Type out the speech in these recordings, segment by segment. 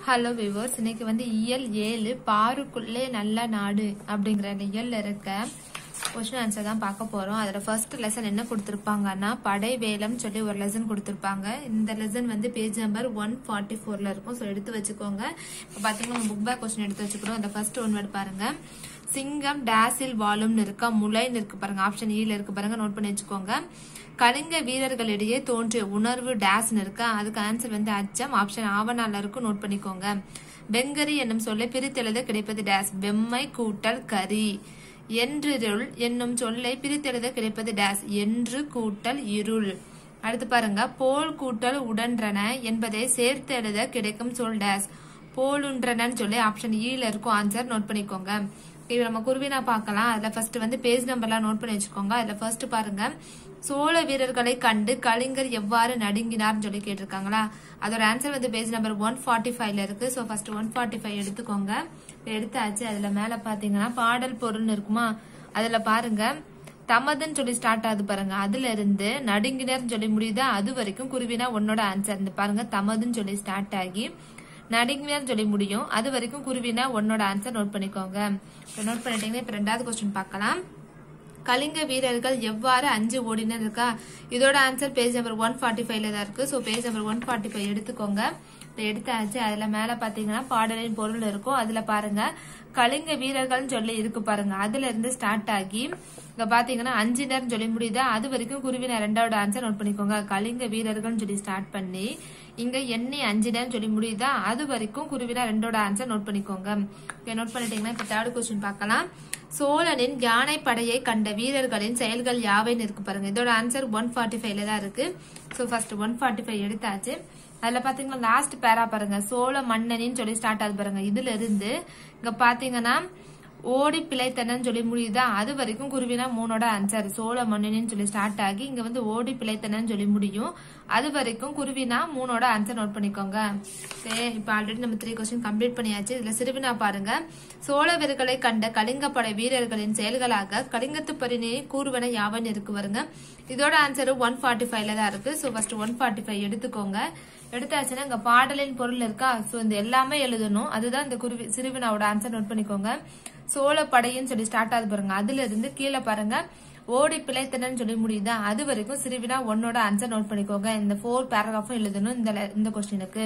hello viewers இன்னைக்கு வந்து இயல் ஏழு பாருக்குள்ளே நல்ல நாடு அப்படிங்கிற அந்த இயல்ல இருக்க கொஸ்டின் ஆன்சர் தான் பார்க்க போறோம் அதுல ஃபர்ஸ்ட் லெசன் என்ன கொடுத்திருப்பாங்கன்னா படை வேலம் சொல்லி ஒரு லெசன் கொடுத்திருப்பாங்க இந்த லெசன் வந்து பேஜ் நம்பர் ஒன் ஃபார்ட்டி ஃபோர்ல இருக்கும் ஸோ எடுத்து வச்சுக்கோங்க இப்போ பாத்தீங்கன்னா புக் பேக் கொஸ்டின் எடுத்து வச்சுக்கிறோம் அந்த ஃபர்ஸ்ட் ஒன் வேர்ட் பாருங்க சிங்கம் டேஸில் வாழும்னு இருக்கா முளைன்னு இருக்கு பாருங்க ஆப்ஷன் ஈல இருக்கு பாருங்க நோட் பண்ணி வச்சுக்கோங்க கலிங்க வீரர்களிடையே தோன்றிய உணர்வு டேஸ்னு இருக்கா அதுக்கு ஆன்சர் வந்து அச்சம் ஆப்ஷன் ஆவணால இருக்கும் நோட் பண்ணிக்கோங்க வெங்கரி என்னும் சொல்லை பிரித்தெழுத கிடைப்பது டேஸ் வெம்மை கூட்டல் கரி என்றிருள் என்னும் சொல்லை பிரித்தெழுத கிடைப்பது டேஸ் என்று கூட்டல் இருள் அடுத்து பாருங்க போல் கூட்டல் உடன்றன என்பதை சேர்த்து எழுத கிடைக்கும் சொல் டேஸ் போலுன்றனன்னு சொல்லி ஆப்ஷன் ஈல இருக்கும் ஆன்சர் நோட் பண்ணிக்கோங்க இது நம்ம குருவினா பார்க்கலாம் அதுல ஃபர்ஸ்ட் வந்து பேஜ் நம்பர்லாம் நோட் பண்ணி வச்சுக்கோங்க அதுல ஃபர்ஸ்ட் பாருங்க சோழ வீரர்களை கண்டு கலிங்கர் எவ்வாறு நடுங்கினார்னு சொல்லி கேட்டிருக்காங்களா அதோட ஆன்சர் வந்து பேஜ் நம்பர் ஒன் ஃபார்ட்டி ஃபைவ்ல இருக்கு so first one forty five எடுத்துக்கோங்க இப்ப எடுத்தாச்சு அதுல மேல பாத்தீங்கன்னா பாடல் பொருள்னு இருக்குமா அதுல பாருங்க தமதுன்னு சொல்லி ஸ்டார்ட் ஆகுது பாருங்க அதுல இருந்து நடுங்கினர்னு சொல்லி முடியுதா அது வரைக்கும் குருவினா உன்னோட ஆன்சர் இந்த பாருங்க தமதுன்னு சொல்லி ஸ்டார்ட் ஆகி நடுங்கினர் சொல்லி முடியும் அது வரைக்கும் குருவினா உன்னோட ஆன்சர் நோட் பண்ணிக்கோங்க நோட் பண்ணிட்டீங்கன்னா இப்ப ரெண்டாவது கொஸ்டின் பார்க்கலாம் கலிங்க வீரர்கள் எவ்வாறு அஞ்சு ஓடினர் இருக்கா இதோட answer page number one forty ஃபைவ்ல தான் இருக்கு so page number one forty five எடுத்துக்கோங்க இப்போ எடுத்தாச்சு அதுல மேல பாத்தீங்கன்னா பாடலின் பொருள் இருக்கும் அதுல பாருங்க கலிங்க வீரர்கள்னு சொல்லி இருக்கு பாருங்க அதுல இருந்து ஸ்டார்ட் ஆகி இங்க பாத்தீங்கன்னா அஞ்சினர் சொல்லி முடியுதா அது வரைக்கும் குருவினர் ரெண்டாவோட ஆன்சர் நோட் பண்ணிக்கோங்க கலிங்க வீரர்கள்னு சொல்லி ஸ்டார்ட் பண்ணி இங்க எண்ணி அஞ்சினர் சொல்லி முடியுதா அது வரைக்கும் குருவினா ரெண்டோட ஆன்சர் நோட் பண்ணிக்கோங்க நோட் பண்ணிட்டீங்கன்னா இப்ப தேர்ட் கொஸ்டின் பார்க்கலாம் சோழனின் யானை படையை கண்ட வீரர்களின் செயல்கள் யாவைன்னு இருக்கு பாருங்க இதோட ஆன்சர் ஒன் ஃபார்ட்டி ஃபைவ்ல தான் இருக்கு so first one forty five எடுத்தாச்சு அதுல பாத்தீங்கன்னா லாஸ்ட் பேரா பாருங்க சோழ மன்னனின்னு சொல்லி ஸ்டார்ட் ஆகுது பாருங்க இதுல இருந்து இங்க பாத்தீங்கன்னா ஓடி பிழைத்தனன்னு சொல்லி முடியுதா அது வரைக்கும் குருவினா மூணோட ஆன்சர் சோழ மன்னனின்னு சொல்லி ஸ்டார்ட் ஆகி இங்க வந்து ஓடி பிழைத்தனன்னு சொல்லி முடியும் அது வரைக்கும் குருவினா மூணோட ஆன்சர் நோட் பண்ணிக்கோங்க சரி இப்ப ஆல்ரெடி நம்ம த்ரீ கொஸ்டின் கம்ப்ளீட் பண்ணியாச்சு இதுல சிறுவினா பாருங்க சோழ வீரர்களை கண்ட கலிங்கப்படை வீரர்களின் செயல்களாக கலிங்கத்து பரிணி கூறுவன யாவன் இருக்கு வருங்க இதோட ஆன்சர் ஒன் ஃபார்ட்டி ஃபைவ்ல தான் இருக்கு so first one forty five எடுத்துக்கோங்க எடுத்தாச்சுன்னா இங்க பாடலின் பொருள் இருக்கா சோ இந்த எல்லாமே எழுதணும் அதுதான் இந்த குருவி சிறுவினாவோட ஆன்சர் நோட் பண்ணிக்கோங்க சோழ படைன்னு சொல்லி ஸ்டார்ட் ஆகுது பாருங்க அதுல இருந்து கீழே பாருங்க ஓடி பிழைத்தனன்னு சொல்லி முடியுதா அது வரைக்கும் சிறுவினா ஒன்னோட ஆன்சர் நோட் பண்ணிக்கோங்க இந்த ஃபோர் பேராகிராஃபும் எழுதணும் இந்த இந்த கொஸ்டினுக்கு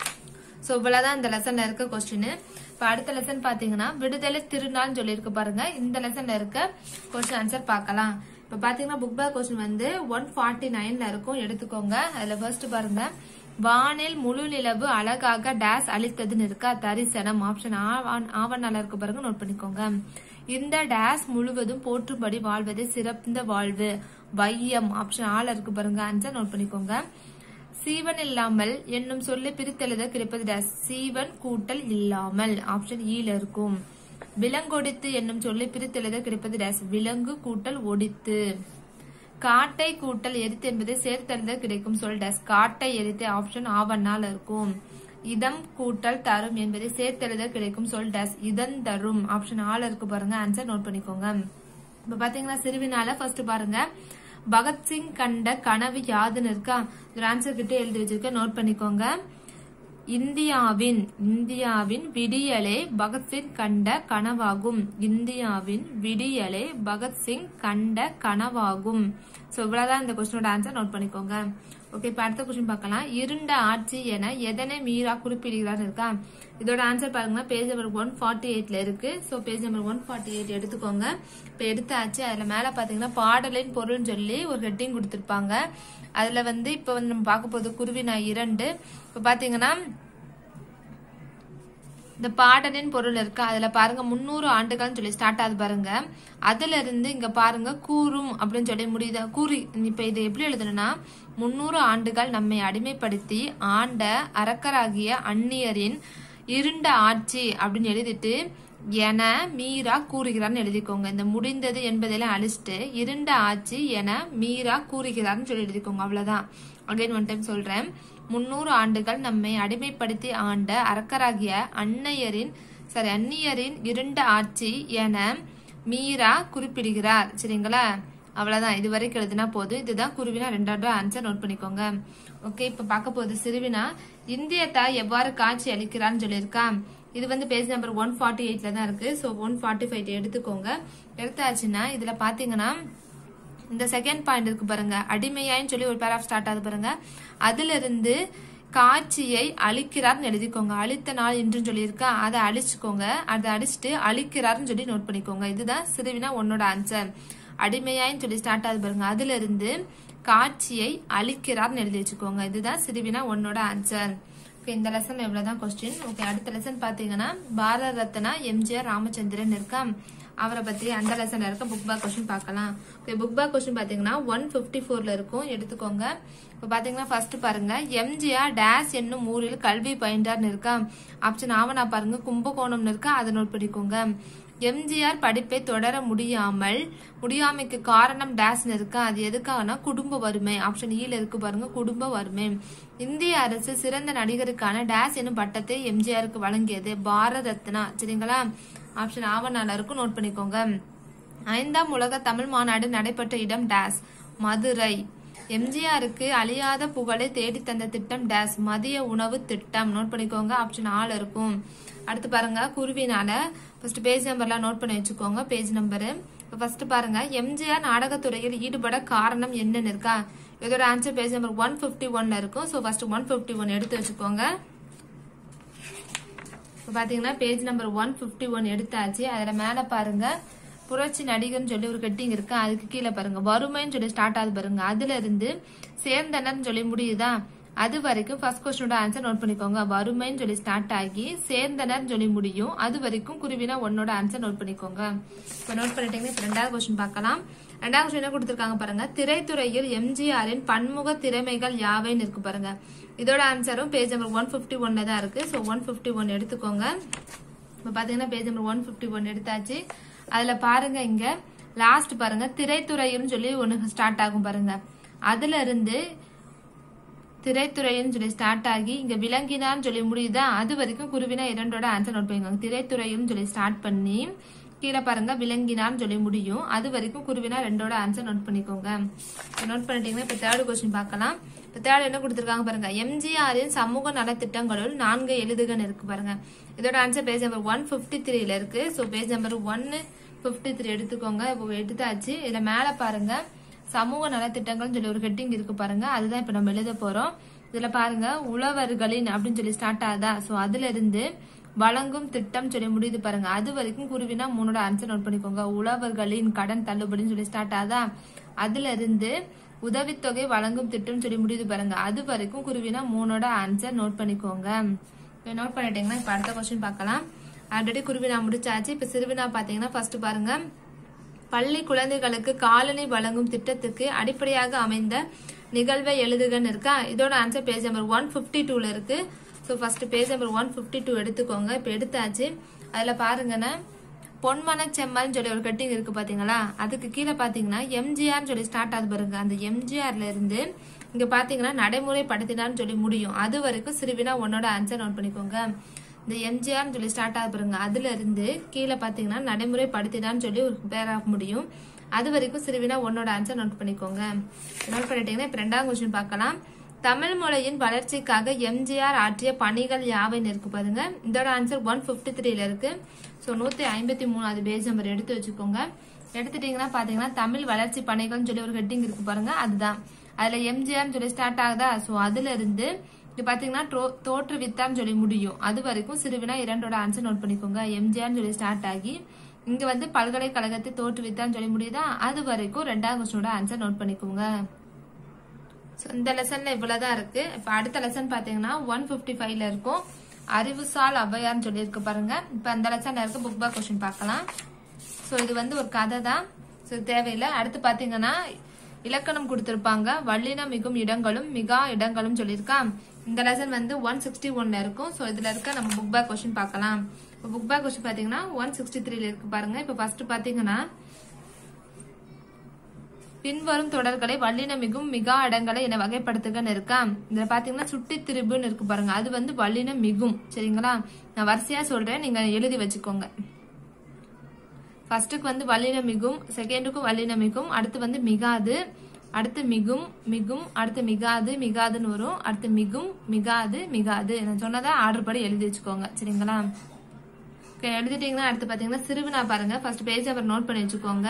சோ இவ்வளவுதான் இந்த லெசன்ல இருக்க கொஸ்டின் இப்ப அடுத்த லெசன் பாத்தீங்கன்னா விடுதலை திருநாள்னு சொல்லி இருக்கு பாருங்க இந்த லெசன்ல இருக்க கொஸ்டின் ஆன்சர் பார்க்கலாம் இப்ப பாத்தீங்கன்னா புக் பேக் கொஸ்டின் வந்து ஒன் ஃபார்ட்டி நைன்ல இருக்கும் எடுத்துக்கோங்க அதுல ஃபர்ஸ்ட் பாருங்க வானில் முழு நிலவு அழகாக டேஸ் அளித்ததுன்னு இருக்கா தரிசனம் ஆப்ஷன் ஆவணால இருக்கு பாருங்க நோட் பண்ணிக்கோங்க இந்த டேஸ் முழுவதும் போற்றும்படி வாழ்வது சிறந்த வாழ்வு வையம் ஆப்ஷன் ஆல இருக்கு பாருங்க ஆன்சர் நோட் பண்ணிக்கோங்க சீவன் இல்லாமல் என்னும் சொல்லி பிரித்தெழுத கிடைப்பது டேஸ் சீவன் கூட்டல் இல்லாமல் ஆப்ஷன் ஈல இருக்கும் விலங்கொடித்து என்னும் சொல்லி பிரித்தெழுத கிடைப்பது டேஸ் விலங்கு கூட்டல் ஒடித்து காட்டை கூட்டல் எரித்து என்பதை சேர்த்தெழுத கிடைக்கும் சொல் டேஸ் காட்டை எரித்து ஆப்ஷன் ஆவண்ணால் இருக்கும் இதம் கூட்டல் தரும் என்பதை சேர்த்தெழுத கிடைக்கும் சொல் டேஸ் இதன் தரும் ஆப்ஷன் ஆள் இருக்கு பாருங்க ஆன்சர் நோட் பண்ணிக்கோங்க இப்ப பாத்தீங்கன்னா சிறுவினால ஃபர்ஸ்ட் பாருங்க பகத்சிங் கண்ட கனவு யாதுன்னு இருக்கா ஒரு ஆன்சர் கிட்ட எழுதி வச்சிருக்க நோட் பண்ணிக்கோங்க இந்தியாவின் இந்தியாவின் விடியலே பகத்சிங் கண்ட கனவாகும் இந்தியாவின் விடியலே பகத்சிங் கண்ட கனவாகும் சோ இவ்வளவுதான் இந்த கொஸ்டினோட ஆன்சர் நோட் பண்ணிக்கோங்க ஓகே இப்ப அடுத்த கொஸ்டின் பார்க்கலாம் இருண்ட ஆட்சி என எதனை மீரா குறிப்பிடுகிறார் இருக்கா இதோட ஆன்சர் பாருங்கன்னா பேஜ் நம்பர் ஒன் ஃபார்ட்டி எயிட்ல இருக்கு so page number one forty eight எடுத்துக்கோங்க இப்ப எடுத்தாச்சு அதுல மேல பாத்தீங்கன்னா பாடலின் பொருள்னு சொல்லி ஒரு ஹெட்டிங் கொடுத்திருப்பாங்க அதுல வந்து இப்ப வந்து நம்ம பார்க்க போகுது குருவினா இரண்டு இப்ப பாத்தீங்கன்னா இந்த பாடலின் பொருள் இருக்கு அதுல பாருங்க முன்னூறு ஆண்டுகள்னு சொல்லி ஸ்டார்ட் ஆகுது பாருங்க அதுல இருந்து இங்க பாருங்க கூறும் அப்படின்னு சொல்லி முடியுது கூறி இப்ப இது எப்படி எழுதணும்னா முன்னூறு ஆண்டுகள் நம்மை அடிமைப்படுத்தி ஆண்ட அரக்கராகிய அந்நியரின் இருண்ட ஆட்சி அப்படின்னு எழுதிட்டு என மீரா கூறுகிறார்னு எழுதிக்கோங்க இந்த முடிந்தது என்பதெல்லாம் அழிச்சிட்டு இருண்ட ஆட்சி என மீரா கூறுகிறார்னு சொல்லி எழுதிக்கோங்க அவ்வளவுதான் அகைன் ஒன் டைம் சொல்றேன் முன்னூறு ஆண்டுகள் நம்மை அடிமைப்படுத்தி ஆண்ட அரக்கராகிய அன்னையரின் சாரி அந்நியரின் இருண்ட ஆட்சி என மீரா குறிப்பிடுகிறார் சரிங்களா அவ்வளவுதான் இது வரைக்கும் எழுதினா போதும் இதுதான் குருவினா ரெண்டாவது ஆன்சர் நோட் பண்ணிக்கோங்க ஓகே இப்ப பார்க்க போகுது சிறுவினா இந்திய தாய் எவ்வாறு காட்சி அளிக்கிறான்னு சொல்லியிருக்கா இது வந்து பேஜ் நம்பர் ஒன் ஃபார்ட்டி எயிட்ல தான் இருக்கு ஸோ ஒன் ஃபார்ட்டி ஃபைவ் எடுத்துக்கோங்க எடுத்தாச்சுன்னா இதுல பாத்தீங்கன்னா இந்த செகண்ட் பாயிண்ட் இருக்கு பாருங்க அடிமையாயின்னு சொல்லி ஒரு பேராஃப் ஸ்டார்ட் ஆகுது பாருங்க அதுல இருந்து காட்சியை அழிக்கிறார்னு எழுதிக்கோங்க அழித்த நாள் என்றுன்னு சொல்லியிருக்கா அதை அழிச்சுக்கோங்க அதை அழிச்சிட்டு அழிக்கிறார்னு சொல்லி நோட் பண்ணிக்கோங்க இதுதான் சிறுவினா உன்னோட ஆன்சர் அடிமையாயின்னு சொல்லி ஸ்டார்ட் ஆகுது பாருங்க அதுல இருந்து காட்சியை அழிக்கிறார்னு எழுதி வச்சுக்கோங்க இதுதான் சிறுவினா உன்னோட ஆன்சர் ஓகே இந்த லெசன் எவ்வளவுதான் கொஸ்டின் ஓகே அடுத்த லெசன் பாத்தீங்கன்னா பாரத ரத்னா எம்ஜிஆர் ராமச்சந்திரன் இருக்கா அவரை பத்தி அந்த லெசன்ல இருக்க புக் பேக் கொஸ்டின் பார்க்கலாம் ஓகே புக் பேக் கொஸ்டின் பாத்தீங்கன்னா ஒன் பிப்டி ஃபோர்ல இருக்கும் எடுத்துக்கோங்க இப்போ பாத்தீங்கன்னா ஃபர்ஸ்ட் பாருங்க எம்ஜிஆர் டேஸ் என்னும் ஊரில் கல்வி பயின்றார்னு இருக்கா ஆப்ஷன் ஆவனா பாருங்க கும்பகோணம்னு இருக்கா அதை நோட் பண்ணிக்கோங்க எம்ஜிஆர் படிப்பை தொடர முடியாமல் முடியாமைக்கு காரணம் டேஸ்னு இருக்கா அது எதுக்காகனா குடும்ப வறுமை ஆப்ஷன் ஈல இருக்கு பாருங்க குடும்ப வறுமை இந்திய அரசு சிறந்த நடிகருக்கான டேஸ் என்னும் பட்டத்தை எம்ஜிஆருக்கு வழங்கியது பாரத ரத்னா சரிங்களா ஆப்ஷன் ஆவணால இருக்கும் நோட் பண்ணிக்கோங்க ஐந்தாம் உலக தமிழ் மாநாடு நடைபெற்ற இடம் டேஸ் மதுரை எம்ஜிஆருக்கு அழியாத புகழை தேடி தந்த திட்டம் டேஸ் மதிய உணவு திட்டம் நோட் பண்ணிக்கோங்க ஆப்ஷன் ஆள் இருக்கும் அடுத்து பாருங்க குருவினால ஃபர்ஸ்ட் பேஜ் நம்பர்லாம் நோட் பண்ணி வச்சுக்கோங்க பேஜ் நம்பரு ஃபர்ஸ்ட் பாருங்க எம்ஜிஆர் நாடகத்துறையில் ஈடுபட காரணம் என்னன்னு இருக்கா இதோட answer page number one fifty ஒன்ல இருக்கும் so first one fifty one எடுத்து வச்சுக்கோங்க இப்போ பாத்தீங்கன்னா page number one fifty one எடுத்தாச்சு அதுல மேல பாருங்க புரட்சி நடிகர்னு சொல்லி ஒரு கட்டிங் இருக்கு அதுக்கு கீழே பாருங்க வறுமைன்னு சொல்லி ஸ்டார்ட் ஆகுது பாருங்க அதுல இருந்து சேர்ந்தனர்னு சொல்லி முடியுதா அது வரைக்கும் ஃபர்ஸ்ட் கொஸ்டினோட ஆன்சர் நோட் பண்ணிக்கோங்க வறுமைன்னு சொல்லி ஸ்டார்ட் ஆகி சேர்ந்தனர்னு சொல்லி முடியும் அது வரைக்கும் குருவினா ஒன்னோட ஆன்சர் நோட் பண்ணிக்கோங்க இப்போ நோட் பண்ணிட்டீங்கன்னா இப்போ ரெண்டாவது கொஸ்டின் பார்க்கலாம் ரெண்டாவது கொஸ்டின் என்ன கொடுத்துருக்காங்க பாருங்க திரைத்துறையில் எம்ஜிஆரின் பன்முக திறமைகள் யாவைன்னு இருக்கு பாருங்க இதோட ஆன்சரும் பேஜ் நம்பர் ஒன் பிப்டி ஒன்ல தான் இருக்கு ஸோ ஒன் பிப்டி ஒன் எடுத்துக்கோங்க இப்போ பாத்தீங்கன்னா page number one fifty one எடுத்தாச்சு அதுல பாருங்க இங்க லாஸ்ட் பாருங்க திரைத்துறைன்னு சொல்லி ஒண்ணு ஸ்டார்ட் ஆகும் பாருங்க அதுல இருந்து திரைத்துறைன்னு சொல்லி ஸ்டார்ட் ஆகி இங்க விலங்கினான்னு சொல்லி முடியுதா அது வரைக்கும் குருவினா இரண்டோட ஆன்சர் நோட் பண்ணிக்கோங்க திரைத்துறைன்னு சொல்லி ஸ்டார்ட் பண்ணி கீழே பாருங்க விலங்கினான்னு சொல்லி முடியும் அது வரைக்கும் குருவினா ரெண்டோட ஆன்சர் நோட் பண்ணிக்கோங்க நோட் பண்ணிட்டீங்கன்னா இப்ப தேர்ட் கொஸ்டின் பார்க்கலாம் இப்ப தேர்ட் என்ன கொடுத்திருக்காங்க பாருங்க எம்ஜிஆரின் சமூக நலத்திட்டங்களுள் நான்கு எழுதுகன்னு இருக்கு பாருங்க இதோட answer page number one fifty த்ரீல இருக்கு ஸோ பேஜ் நம்பர் ஒன்னு பிப்டி த்ரீ எடுத்துக்கோங்க இப்போ எடுத்தாச்சு இதுல மேல பாருங்க சமூக நலத்திட்டங்கள்னு சொல்லி ஒரு ஹெட்டிங் இருக்கு பாருங்க அதுதான் இப்ப நம்ம எழுத போறோம் இதுல பாருங்க உழவர்களின் அப்படின்னு சொல்லி ஸ்டார்ட் ஆகுதா சோ அதுல இருந்து வழங்கும் திட்டம் சொல்லி முடியுது பாருங்க அது வரைக்கும் குருவினா மூணோட ஆன்சர் நோட் பண்ணிக்கோங்க உழவர்களின் கடன் தள்ளுபடின்னு சொல்லி ஸ்டார்ட் ஆகுதா அதுல இருந்து உதவித்தொகை வழங்கும் திட்டம் சொல்லி முடியுது பாருங்க அது வரைக்கும் குருவினா மூணோட ஆன்சர் நோட் பண்ணிக்கோங்க நோட் பண்ணிட்டீங்கன்னா இப்ப அடுத்த கொஸ்டின் பார்க்கலாம் ஆல்ரெடி குருவினா முடிச்சாச்சு இப்ப சிறுவினா பாத்தீங்கன்னா ஃபர்ஸ்ட் பாருங்க பள்ளி குழந்தைகளுக்கு காலனி வழங்கும் திட்டத்துக்கு அடிப்படையாக அமைந்த நிகழ்வை எழுதுகன்னு இருக்கா இதோட answer page number one fifty டூல இருக்கு so first page number one fifty two எடுத்துக்கோங்க இப்போ எடுத்தாச்சு அதுல பாருங்கன்னா பொன்மன செம்மல்னு சொல்லி ஒரு கட்டிங் இருக்கு பாத்தீங்களா அதுக்கு கீழே பாத்தீங்கன்னா எம்ஜிஆர்னு சொல்லி ஸ்டார்ட் ஆகுது பாருங்க அந்த எம்ஜிஆர்ல இருந்து இங்க பாத்தீங்கன்னா நடைமுறைப்படுத்தினான்னு சொல்லி முடியும் அது வரைக்கும் சிறுவினா உன்னோட ஆன்சர் நோட் பண்ணிக்கோங்க இந்த எம்ஜிஆர்னு சொல்லி ஸ்டார்ட் ஆகுது பாருங்க அதுல இருந்து கீழே பாத்தீங்கன்னா நடைமுறைப்படுத்தினான்னு சொல்லி ஒரு பேராக முடியும் அது வரைக்கும் சிறுவினா உன்னோட ஆன்சர் நோட் பண்ணிக்கோங்க நோட் பண்ணிட்டீங்கன்னா இப்ப ரெண்டாம் கொஸ்டின் பார்க்கலாம் தமிழ் மொழியின் வளர்ச்சிக்காக எம்ஜிஆர் ஆற்றிய பணிகள் யாவைன்னு இருக்கு பாருங்க இதோட ஆன்சர் ஒன் பிப்டி த்ரீல இருக்கு ஸோ நூத்தி ஐம்பத்தி மூணு அது பேஜ் நம்பர் எடுத்து வச்சுக்கோங்க எடுத்துட்டீங்கன்னா பாத்தீங்கன்னா தமிழ் வளர்ச்சி பணிகள்னு சொல்லி ஒரு ஹெட்டிங் இருக்கு பாருங்க அதுதான் அதுல எம்ஜிஆர்னு சொல்லி ஸ்டார்ட் ஆகுதா ஸோ அதுல இருந்து இது பாத்தீங்கன்னா தோ- தோற்றுவித்தான்னு சொல்லி முடியும் அது வரைக்கும் சிறுவினா இரண்டோட ஆன்சர் நோட் பண்ணிக்கோங்க எம்ஜிஆர்னு சொல்லி ஸ்டார்ட் ஆகி இங்க வந்து பல்கலைக்கழகத்தை தோற்றுவித்தான்னு சொல்லி முடியுதா அது வரைக்கும் ரெண்டாம் கொஸ்டினோட ஆன்சர் நோட் பண்ணிக்கோங்க So, இந்த லெசன்ல இவ்வளவுதான் இருக்கு இப்ப அடுத்த லெசன் பாத்தீங்கன்னா ஒன் பிப்டி ஃபைவ்ல இருக்கும் அறிவுசால் ஔவையார்னு சொல்லி இருக்கு பாருங்க இப்ப அந்த லெசன்ல இருக்க புக் பேக் கொஸ்டின் பார்க்கலாம் சோ இது வந்து ஒரு கதை தான் ஸோ இது தேவையில்லை அடுத்து பாத்தீங்கன்னா இலக்கணம் கொடுத்திருப்பாங்க வல்லின மிகும் இடங்களும் மிகா இடங்களும் சொல்லியிருக்கான் இந்த லெசன் வந்து ஒன் சிக்ஸ்டி ஒன்ல இருக்கும் ஸோ இதுல இருக்க நம்ம புக் பேக் கொஸ்டின் பார்க்கலாம் இப்போ புக் பேக் கொஸ்டின் பாத்தீங்கன்னா ஒன் சிக்ஸ்டி த்ரீல இருக்கு பாருங்க இப்போ ஃபர்ஸ்ட் பாத்தீங்கன்னா பின்வரும் தொடர்களை வல்லின மிகும் மிகா இடங்களை என வகைப்படுத்துகன்னு இருக்கா இதுல பாத்தீங்கன்னா சுட்டி திரிபுன்னு இருக்கு பாருங்க அது வந்து வல்லின மிகும் சரிங்களா நான் வரிசையா சொல்றேன் நீங்க எழுதி வச்சுக்கோங்க ஃபர்ஸ்ட்டுக்கு வந்து வல்லின மிகும் செகண்டுக்கும் வல்லின மிகும் அடுத்து வந்து மிகாது அடுத்து மிகும் மிகும் அடுத்து மிகாது மிகாதுன்னு வரும் அடுத்து மிகும் மிகாது மிகாது நான் சொன்னதை ஆர்டர் படி எழுதி வச்சுக்கோங்க சரிங்களா Okay, எழுதிட்டீங்கன்னா அடுத்து பாத்தீங்கன்னா சிறுவினா பாருங்க ஃபர்ஸ்ட் பேஜ் அப்புறம் நோட் பண்ணி வச்சுக்கோங்க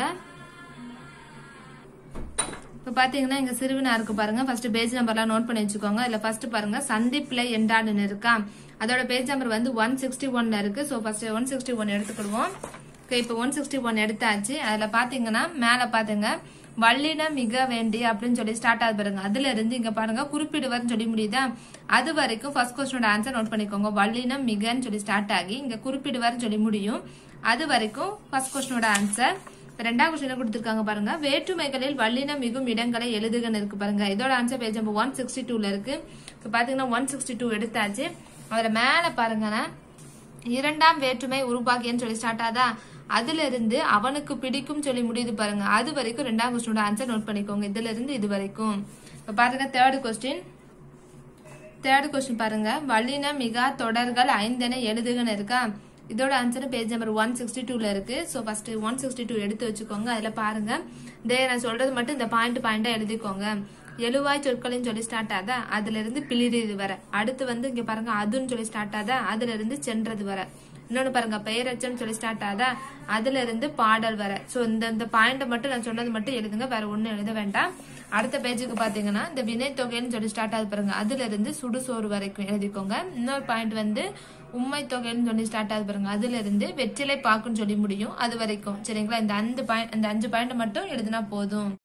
இப்ப பாத்தீங்கன்னா இங்க சிறுவினா இருக்கு பாருங்க ஃபர்ஸ்ட் பேஜ் நம்பர்லாம் நோட் பண்ணி வச்சுக்கோங்க இதுல ஃபர்ஸ்ட் பாருங்க சந்திப்பில் எண்டாடுன்னு இருக்கா அதோட பேஜ் நம்பர் வந்து ஒன் சிக்ஸ்டி ஒன்ல இருக்கு so first one sixty one எடுத்துக்கிடுவோம் ஓகே இப்போ ஒன் சிக்ஸ்டி ஒன் எடுத்தாச்சு அதுல பாத்தீங்கன்னா மேல பாத்துங்க வல்லின மிக வேண்டி அப்படின்னு சொல்லி ஸ்டார்ட் ஆகுது பாருங்க அதுல இருந்து இங்க பாருங்க குறிப்பிடுவர்னு சொல்லி முடியுதா அது வரைக்கும் ஃபர்ஸ்ட் கொஸ்டினோட ஆன்சர் நோட் பண்ணிக்கோங்க வல்லினம் மிகன்னு சொல்லி ஸ்டார்ட் ஆகி இங்க குறிப்பிடுவர்னு சொல்லி முடியும் அது வரைக்கும் ஃபர்ஸ்ட் கொஸ்டினோட ஆன்சர் இப்ப ரெண்டாவது கொஸ்டின் கொடுத்திருக்காங்க பாருங்க வேற்றுமைகளில் வல்லினம் மிகும் இடங்களை எழுதுகன்னு இருக்கு பாருங்க இதோட answer page number one sixty டூல இருக்கு இப்ப பாத்தீங்கன்னா ஒன் சிக்ஸ்டி டூ எடுத்தாச்சு அதுல மேல பாருங்கன்னா இரண்டாம் வேற்றுமை உருவாகியன்னு சொல்லி ஸ்டார்ட் ஆதா அதுல இருந்து அவனுக்கு பிடிக்கும் சொல்லி முடியுது பாருங்க அது வரைக்கும் ரெண்டாம் கொஸ்டினோட ஆன்சர் நோட் பண்ணிக்கோங்க இதுல இருந்து இது வரைக்கும் இப்ப பாருங்க தேர்ட் கொஸ்டின் தேர்ட் கொஸ்டின் பாருங்க வல்லின மிகா தொடர்கள் ஐந்தென எழுதுகன்னு இருக்கா இதோட answer page number one sixty டூல இருக்கு so first one sixty two எடுத்து வச்சுக்கோங்க அதுல பாருங்க இதே நான் சொல்றது மட்டும் இந்த பாயிண்ட் பாயிண்டா எழுதிக்கோங்க எழுவாய் சொற்கள்னு சொல்லி ஸ்டார்ட் ஆதா அதுல இருந்து பிளிறது வர அடுத்து வந்து இங்க பாருங்க அதுன்னு சொல்லி ஸ்டார்ட் ஆதா அதுல இருந்து சென்றது வர இன்னொன்னு பாருங்க பெயரச்சன்னு சொல்லி ஸ்டார்ட் ஆதா அதுல இருந்து பாடல் வர சோ இந்த இந்த பாயிண்ட் மட்டும் நான் சொன்னது மட்டும் எழுதுங்க வேற ஒண்ணும் எழுத வேண்டாம் அடுத்த பேஜுக்கு பாத்தீங்கன்னா இந்த வினை தொகைன்னு சொல்லி ஸ்டார்ட் ஆகுது பாருங்க அதுல இருந்து சுடுசோறு வரைக்கும் எழுதிக்கோங்க இன்னொரு பாயிண்ட் வந்து உண்மை தொகைன்னு சொல்லி ஸ்டார்ட் ஆகுது பாருங்க அதுல இருந்து வெற்றிலை பாக்குன்னு சொல்லி முடியும் அது வரைக்கும் சரிங்களா இந்த அஞ்சு பாயிண்ட் இந்த அஞ்சு பாயிண்ட் மட்டும் எழுதினா போதும்